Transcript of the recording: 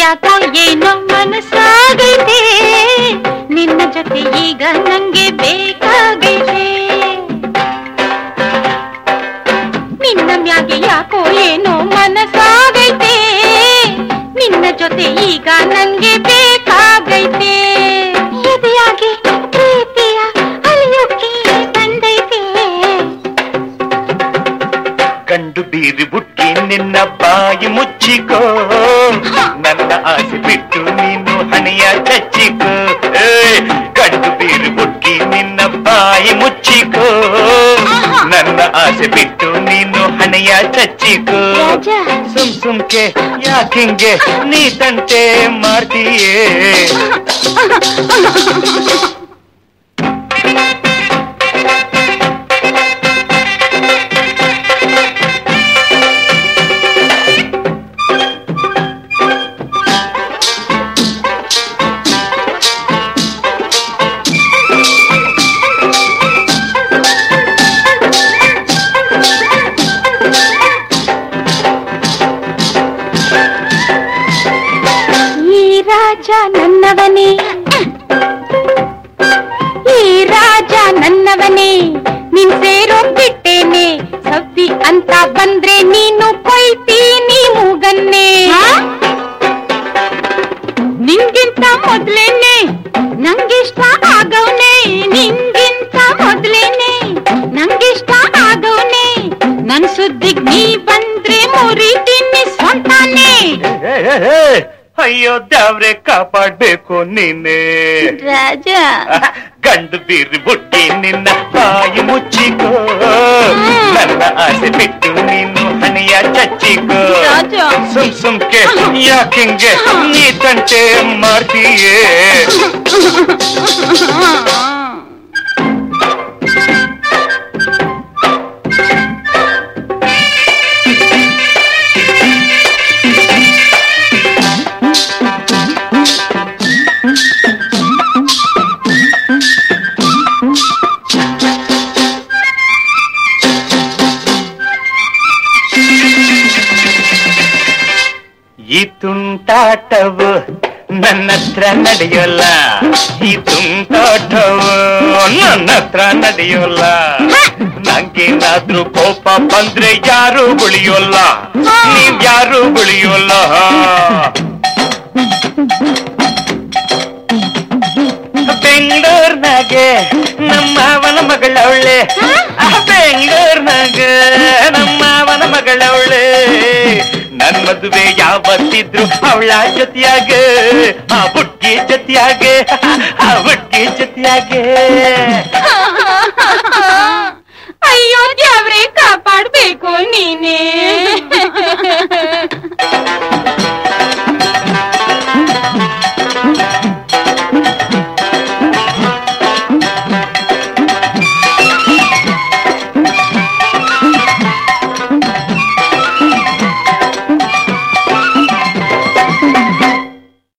ಯಾಕೋ ಏನೋ ಮನಸ್ಸಾಗೈತೆ ನಿನ್ನ ಜೊತೆ ಈಗ ನಂಗೆ ಬೇಕಾಗೈತೆ ನಿನ್ನ ಮ್ಯಾಗೆ ಯಾಕೋ ಏನೋ ಮನಸ್ಸಾಗೈತೆ ನಿನ್ನ ಜೊತೆ ಈಗ ನಂಗೆ ಬೇಕಾಗೈತೆ ಎದೆಯಾಗಿ ಪ್ರೀತಿಯ ಅಲಿಯೋಕೆ ಬಂದೈತೆ ಗಂಡು ಬೀರಿ ಬುಟ್ಟಿ ನಿನ್ನ ಬಾಯಿ ಮುಚ್ಚಿಕೋ ನನ್ನ ಆಸೆ ಬಿಟ್ಟು ನೀನು ಹಣೆಯ ಚಚ್ಚಿಕೋ ಏ, ಗಂಡು ಬೀರಿ ಬುಟ್ಟಿ ನಿನ್ನ ಬಾಯಿ ಮುಚ್ಚಿಕೋ ನನ್ನ ಆಸೆ ಬಿಟ್ಟು ನೀನು ಹಣೆಯ ಚಚ್ಚಿಕೋ ರಾಜ. ಸುಮ್ ಸುಮ್ಕೆ ಯಾಕಿಂಗೆ ನೀ ತಂಟೆ ಮಾಡ್ತೀಯೇ ಈ ರಾಜ ನನ್ನವನೇ ಈ ರಾಜ ನನ್ನವನೇ ನಿನ್ ಸೇರೋಗ್ಬಿಟ್ಟೇನೆ ಸವ್ವಿ ಅಂತ ಬಂದ್ರೆ ನೀನು ಕೊಯ್ತೀನಿ ಮೂಗನ್ನೇ ನಿನ್ಗಿಂತ ಮೊದ್ಲೇನೆ ನಂಗಿಷ್ಟ ಆಗವ್ನೆ ನಿನ್ಗಿಂತ ಮೊದ್ಲೇನೆ ನಂಗಿಷ್ಟ ಆಗವ್ನೆ ನನ್ ಸುದ್ದಿಗ್ ನೀ ಬಂದ್ರೆ ಮುರಿತೀನಿ ಸ್ವಂತಾನೆ ಏ, ಏ, ಏ, ಅಯ್ಯೋ ದ್ಯಾವ್ರೆ ಕಾಪಾಡ್ಬೇಕು ನೀನೆ ರಾಜ ಗಂಡು ಬೀರಿ ಬುಟ್ಟಿ ನಿನ್ನ ಬಾಯಿ ಮುಚ್ಚಿಕೋ ನನ್ನ ಆಸೆ ಬಿಟ್ಟು ನೀನು ಹಣೆಯ ಚಚ್ಚಿಕೋ ರಾಜ. ಸುಮ್ ಸುಮ್ಕೆ ಯಾಕಿಂಗೆ ನೀ ತಂಟೆ ಮಾಡ್ತೀಯೇ ಈ ತುಂಟಾಟವು ನನ್ನ ಹತ್ರ ನಡೆಯೋಲ್ಲ ಈ ತುಂಟಾಟವು ನನ್ನ ಹತ್ರ ನಡೆಯೋಲ್ಲ ನಂಗೇನಾದ್ರೂ ಕೋಪ ಬಂದ್ರೆ ಯಾರು ಉಳಿಯೋಲ್ಲ ನೀವ್ ಯಾರು ಉಳಿಯೋಲ್ಲ ಬೆಂಗಳೂರ್ನಾಗೆ ನಮ್ಮವನ ಮಗಳವಳೆ ಬೆಂಗಳೂರ್ನಾಗ ನಮ್ಮವನ ಮಗಳವಳೆ ನನ್ ಮದುವೆ ಯಾವತ್ತಿದ್ರು ಅವಳ ಜೊತೆಯಾಗ ಆ ಬುಟ್ಟಿ ಜೊತೆಯಾಗ ಆ ಬುಟ್ಟಿ ಜೊತೆಯಾಗೆ ಅಯ್ಯೋ ದೇವ್ರೆ